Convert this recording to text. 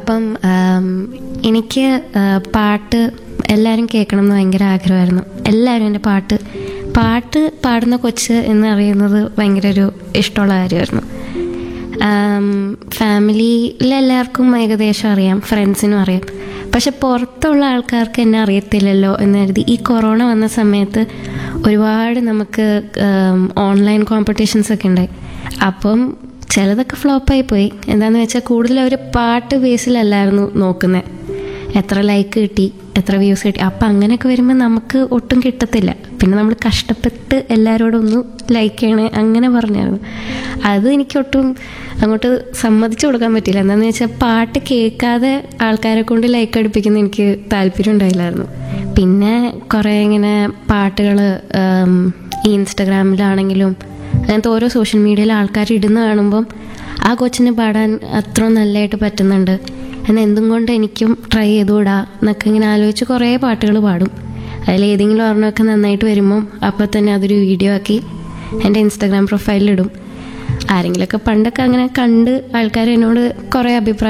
അപ്പം ആം, എനിക്ക് ആ, പാട്ട് എല്ലാവരും കേൾക്കണം എന്ന് ഭയങ്കര ആഗ്രഹമായിരുന്നു എല്ലാവരും എൻ്റെ പാട്ട് പാട്ട് പാടുന്ന കൊച്ച് എന്ന് അറിയുന്നത് ഭയങ്കര ഒരു ഇഷ്ടമുള്ള കാര്യമായിരുന്നു ഫാമിലിയിലെ എല്ലാവർക്കും ഏകദേശം അറിയാം ഫ്രണ്ട്സിനും അറിയാം പക്ഷെ പുറത്തുള്ള ആൾക്കാർക്ക് എന്നെ അറിയത്തില്ലല്ലോ എന്ന് കരുതി ഈ കൊറോണ വന്ന സമയത്ത് ഒരുപാട് നമുക്ക് ഓൺലൈൻ കോമ്പറ്റീഷൻസ് ഒക്കെ ഉണ്ടായി അപ്പം ചിലതൊക്കെ ഫ്ലോപ്പായി പോയി എന്താണെന്ന് വെച്ചാൽ കൂടുതൽ അവർ പാട്ട് ബേസിലല്ലായിരുന്നു നോക്കുന്നത് എത്ര ലൈക്ക് കിട്ടി എത്ര വ്യൂസ് കിട്ടി അപ്പം അങ്ങനെയൊക്കെ വരുമ്പോൾ നമുക്ക് ഒട്ടും കിട്ടത്തില്ല പിന്നെ നമ്മൾ കഷ്ടപ്പെട്ട് എല്ലാവരോടും ഒന്ന് ലൈക്ക് ചെയ്യണേ അങ്ങനെ പറഞ്ഞായിരുന്നു അത് എനിക്ക് ഒട്ടും അങ്ങോട്ട് സമ്മതിച്ചു കൊടുക്കാൻ പറ്റില്ല എന്താണെന്ന് വെച്ചാൽ പാട്ട് കേൾക്കാതെ ആൾക്കാരെ കൊണ്ട് ലൈക്ക് അടുപ്പിക്കുന്ന എനിക്ക് താല്പര്യം ഉണ്ടായില്ലായിരുന്നു പിന്നെ കുറേ ഇങ്ങനെ പാട്ടുകൾ ഈ ഇൻസ്റ്റഗ്രാമിലാണെങ്കിലും അങ്ങനത്തെ ഓരോ സോഷ്യൽ മീഡിയയിൽ ആൾക്കാർ ഇടുന്ന കാണുമ്പം ആ കൊച്ചിന് പാടാൻ അത്ര നല്ലതായിട്ട് പറ്റുന്നുണ്ട് എന്നാൽ എന്തും കൊണ്ട് എനിക്കും ട്രൈ ചെയ്തുകൂടാ എന്നൊക്കെ ഇങ്ങനെ ആലോചിച്ച് കുറേ പാട്ടുകൾ പാടും അതിൽ ഏതെങ്കിലും ഒരെണ്ണമൊക്കെ നന്നായിട്ട് വരുമ്പം അപ്പോൾ തന്നെ അതൊരു വീഡിയോ ആക്കി എൻ്റെ ഇൻസ്റ്റാഗ്രാം പ്രൊഫൈലിലിടും ആരെങ്കിലുമൊക്കെ പണ്ടൊക്കെ അങ്ങനെ കണ്ട് ആൾക്കാർ എന്നോട് കുറേ അഭിപ്രായം